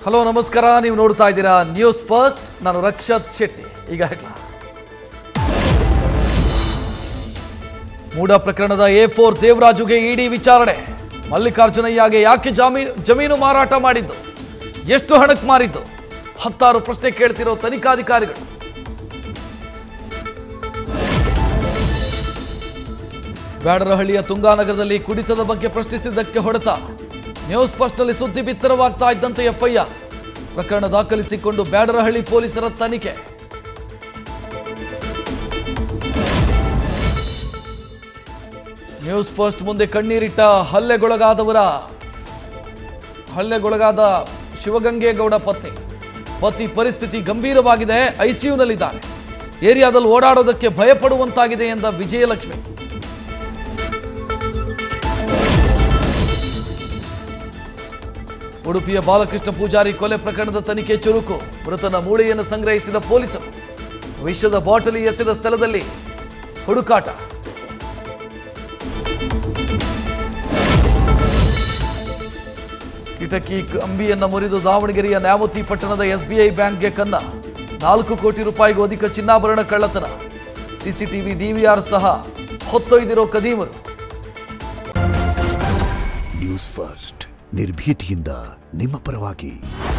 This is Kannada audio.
ಹಲೋ ನಮಸ್ಕಾರ ನೀವು ನೋಡ್ತಾ ಇದ್ದೀರಾ ನ್ಯೂಸ್ ಫಸ್ಟ್ ನಾನು ರಕ್ಷತ್ ಶೆಟ್ಟಿ ಈಗ ಹೆಡ್ಲೈನ್ಸ್ ಮೂಡ ಪ್ರಕರಣದ ಎ ಫೋರ್ ದೇವರಾಜುಗೆ ಇಡಿ ವಿಚಾರಣೆ ಮಲ್ಲಿಕಾರ್ಜುನಯ್ಯಗೆ ಯಾಕೆ ಜಾಮೀನು ಜಮೀನು ಮಾರಾಟ ಮಾಡಿದ್ದು ಎಷ್ಟು ಹಣಕ್ಕೆ ಮಾರಿದ್ದು ಹತ್ತಾರು ಪ್ರಶ್ನೆ ಕೇಳ್ತಿರೋ ತನಿಖಾಧಿಕಾರಿಗಳು ಬ್ಯಾಡರಹಳ್ಳಿಯ ತುಂಗಾನಗರದಲ್ಲಿ ಕುಡಿತದ ಬಗ್ಗೆ ಪ್ರಶ್ನಿಸಿದ್ದಕ್ಕೆ ಹೊಡೆತ ನ್ಯೂಸ್ ಫಸ್ಟ್ನಲ್ಲಿ ಸುದ್ದಿ ಬಿತ್ತರವಾಗ್ತಾ ಇದ್ದಂತೆ ಎಫ್ಐಆರ್ ಪ್ರಕರಣ ದಾಖಲಿಸಿಕೊಂಡು ಬ್ಯಾಡರಹಳ್ಳಿ ಪೊಲೀಸರ ತನಿಖೆ ನ್ಯೂಸ್ ಫಸ್ಟ್ ಮುಂದೆ ಕಣ್ಣೀರಿಟ್ಟ ಹಲ್ಲೆಗೊಳಗಾದವರ ಹಲ್ಲೆಗೊಳಗಾದ ಶಿವಗಂಗೇಗೌಡ ಪತ್ನಿ ಪತಿ ಪರಿಸ್ಥಿತಿ ಗಂಭೀರವಾಗಿದೆ ಐಸಿಯುನಲ್ಲಿದ್ದಾರೆ ಏರಿಯಾದಲ್ಲಿ ಓಡಾಡೋದಕ್ಕೆ ಭಯಪಡುವಂತಾಗಿದೆ ಎಂದ ವಿಜಯಲಕ್ಷ್ಮಿ ಉಡುಪಿಯ ಬಾಲಕೃಷ್ಣ ಪೂಜಾರಿ ಕೊಲೆ ಪ್ರಕರಣದ ತನಿಖೆ ಚುರುಕು ಮೃತನ ಮೂಳೆಯನ್ನು ಸಂಗ್ರಹಿಸಿದ ಪೊಲೀಸರು ವಿಷದ ಬಾಟಲಿ ಎಸೆದ ಸ್ಥಳದಲ್ಲಿ ಹುಡುಕಾಟ ಕಿಟಕಿ ಕಂಬಿಯನ್ನು ಮುರಿದು ದಾವಣಗೆರೆಯ ನ್ಯಾಮತಿ ಪಟ್ಟಣದ ಎಸ್ಬಿಐ ಬ್ಯಾಂಕ್ಗೆ ಕನ್ನ ನಾಲ್ಕು ಕೋಟಿ ರೂಪಾಯಿಗೂ ಅಧಿಕ ಚಿನ್ನಾಭರಣ ಕಳ್ಳತನ ಸಿಸಿಟಿವಿ ಡಿವಿಆರ್ ಸಹ ಹೊತ್ತೊಯ್ದಿರೋ ಕದೀಮರು ನ್ಯೂಸ್ ಫಸ್ಟ್ ನಿರ್ಭೀತಿಯಿಂದ ನಿಮ್ಮ ಪರವಾಗಿ